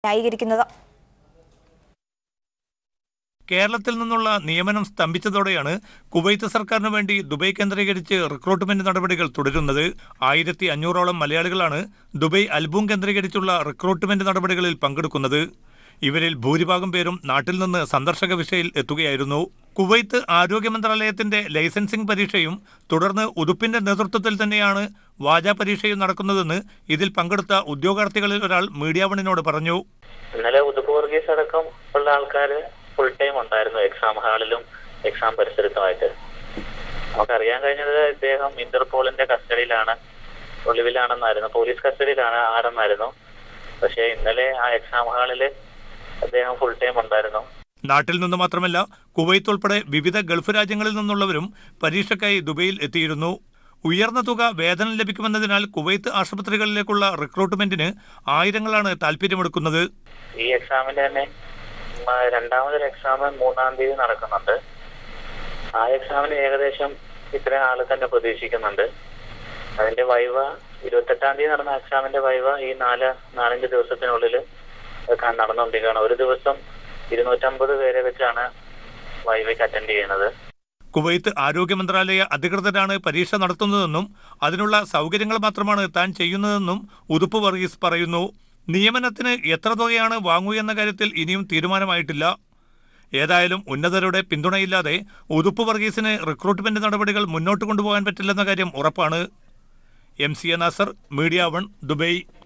ന്യായീകരിക്കുന്നത് കേരളത്തിൽ നിന്നുള്ള നിയമനം സ്തംഭിച്ചതോടെയാണ് കുവൈത്ത് സർക്കാരിന് വേണ്ടി ദുബൈ കേന്ദ്രീകരിച്ച് റിക്രൂട്ട്മെന്റ് നടപടികൾ തുടരുന്നത് ആയിരത്തി അഞ്ഞൂറോളം മലയാളികളാണ് ദുബൈ അൽബൂം കേന്ദ്രീകരിച്ചുള്ള റിക്രൂട്ട്മെന്റ് നടപടികളിൽ പങ്കെടുക്കുന്നത് ഇവരിൽ ഭൂരിഭാഗം പേരും നാട്ടിൽ നിന്ന് സന്ദർശക വിഷയിൽ എത്തുകയായിരുന്നു കുവൈത്ത് ആരോഗ്യ മന്ത്രാലയത്തിന്റെ ലൈസൻസിംഗ് പരീക്ഷയും തുടർന്ന് ഉതുപ്പിന്റെ നേതൃത്വത്തിൽ തന്നെയാണ് വാജ പരീക്ഷയും നടക്കുന്നതെന്ന് ഇതിൽ പങ്കെടുത്ത ഉദ്യോഗാർത്ഥികളിൽ ഒരാൾ മീഡിയ വണിനോട് പറഞ്ഞു ഇന്നലെ ഉതുപ്പ് വർഗീസ് അടക്കം ഉള്ള ആൾക്കാർ ഫുൾ ടൈം ഉണ്ടായിരുന്നു എക്സാം ഹാളിലും എക്സാം പരിസരത്തുമായിട്ട് നമുക്കറിയാൻ കഴിഞ്ഞത് ഇദ്ദേഹം ഇന്റർപോളിന്റെ കസ്റ്റഡിയിലാണ് ഒളിവിലാണെന്നായിരുന്നു പോലീസ് കസ്റ്റഡിയിലാണ് ആരെന്നായിരുന്നു പക്ഷേ ഇന്നലെ ആ എക്സാം ഹാളിൽ അദ്ദേഹം ഫുൾ ടൈം ഉണ്ടായിരുന്നു നാട്ടിൽ നിന്ന് മാത്രമല്ല കുവൈത്ത് ഉൾപ്പെടെ വിവിധ ഗൾഫ് രാജ്യങ്ങളിൽ നിന്നുള്ളവരും പരീക്ഷയ്ക്കായി ദുബൈയിൽ എത്തിയിരുന്നു ഉയർന്ന തുക വേതനം ലഭിക്കുമെന്നതിനാൽ കുവൈത്ത് ആശുപത്രികളിലേക്കുള്ള റിക്രൂട്ട്മെന്റിന് ആയിരങ്ങളാണ് താല്പര്യമെടുക്കുന്നത് ഈ എക്സാമിന്റെ തന്നെ ഉം, രണ്ടാമതൊരു എക്സാം മൂന്നാം തീയതി നടക്കുന്നുണ്ട് ആ എക്സാമിന് ഏകദേശം ഇത്രയും ആള് തന്നെ പ്രതീക്ഷിക്കുന്നുണ്ട് അതിന്റെ വൈവ ഇരുപത്തെട്ടാം തീയതി നടന്ന എക്സാമിന്റെ വൈവ ഈ നാല് നാലഞ്ച് ദിവസത്തിനുള്ളിൽ ക- നടന്നുകൊണ്ടിരിക്കുകയാണ് ഒരു ദിവസം ഇരുന്നൂറ്റമ്പത് പേരെ വെച്ചാണ് വൈവയ്ക്ക് അറ്റൻഡ് ചെയ്യുന്നത് കുവൈത്ത് ആരോഗ്യ മന്ത്രാലയ അധികൃതരാണ് പരീക്ഷ നടത്തുന്നതെന്നും അതിനുള്ള സൗകര്യങ്ങൾ മാത്രമാണ് താൻ ചെയ്യുന്നതെന്നും ഉതുപ്പ് വർഗീസ് പറയുന്നു നിയമനത്തിന് എത്ര തുകയാണ് വാങ്ങുകയെന്ന കാര്യത്തിൽ ഇനിയും തീരുമാനമായിട്ടില്ല ഏതായാലും ഉന്നതരുടെ പിന്തുണയില്ലാതെ ഉതുപ്പ് വർഗീസിന് റിക്രൂട്ട്മെന്റ് നടപടികൾ മുന്നോട്ട് കൊണ്ടുപോകാൻ പറ്റില്ലെന്ന കാര്യം ഉറപ്പാണ് M C A Nasar Media One Dubai